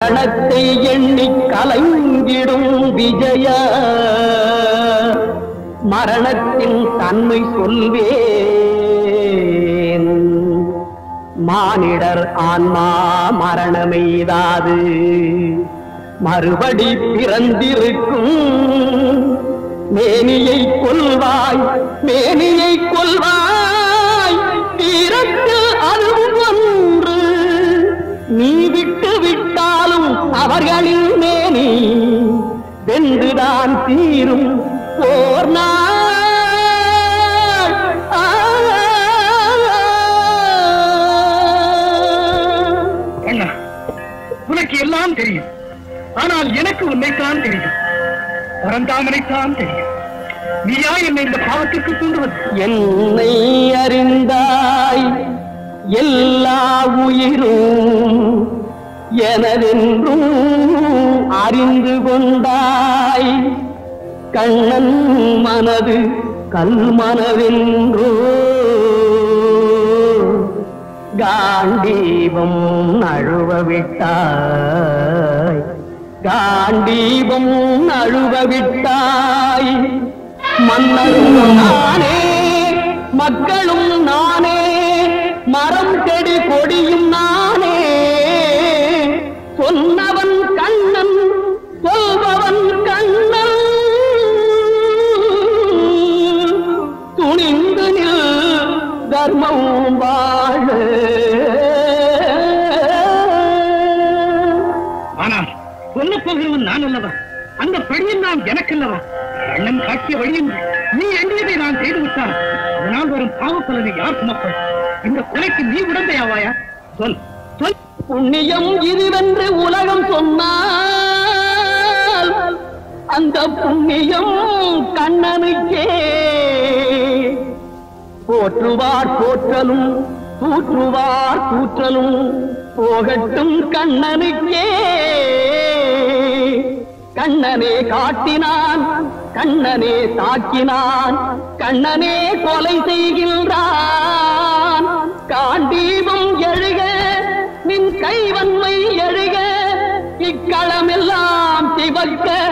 கணத்தை எண்ணி கலைந்திடும் விஜய மரணத்தின் தன்மை சொல்வேன் மானிடர் ஆன்மா மரணமெய்தாது மறுபடி பிறந்திருக்கும் மேனியை கொல்வாய் மேனியை கொல்வாய் தீரத்தில் அதுவும் ஒன்று நீ விட்டு விட்டாலும் அவர்களின் மேனி வென்றுதான் தீரும் போர் நாள் ஆ. அண்ணா உனக்கு எல்லாம் தெரியும் ஆனால் எனக்கு உன்னைத்தான் தெரியும் பரந்தாமனைத்தான் தெரியும் நீயா என்னை இந்த பாவத்திற்கு தூண்டுவது என்னை அறிந்தாய் எல்லா உயிரும் எனதென்றும் அறிந்து கொண்டாய் கண்ணன் மனது கல்மனவென்றோ காண்டீபம் நழுவ விட்டாய் காண்டீபம் நழுவ விட்டாய் மன்னரும் நானே மக்களும் நானே மரம் செடி கொடியும் நானே சொன்னவன் கண்ணன் சொல்பவன் கண்ணன் துணிந்து நில் தர்மம் வாழ ஆனால் சொல்ல போகிறவன் நான் அல்லவா அந்த பழியும் நான் எனக்கல்லவா அண்ணன் காட்டிய வழியும் நீ எண்ணியதை நான் செய்து விட்டான் அதனால் வரும் பாவப்பலனை யார் சுமப்பது இந்த கொலைக்கு நீ உடந்தையாவாயா சொல் சொல் புண்ணியம் இதுவென்று உலகம் சொன்னால் அந்த புண்ணியம் கண்ணனுக்கே போற்றுவார் போற்றலும் தூற்றுவார் தூற்றலும் போகட்டும் கண்ணனுக்கே கண்ணனே காட்டினான் கண்ணனே தாக்கினான் கண்ணனே கொலை செய்கின்றான் காண்டீபம் எழுக நின் கைவன்மை எழுக இக்களமெல்லாம் சிவக்க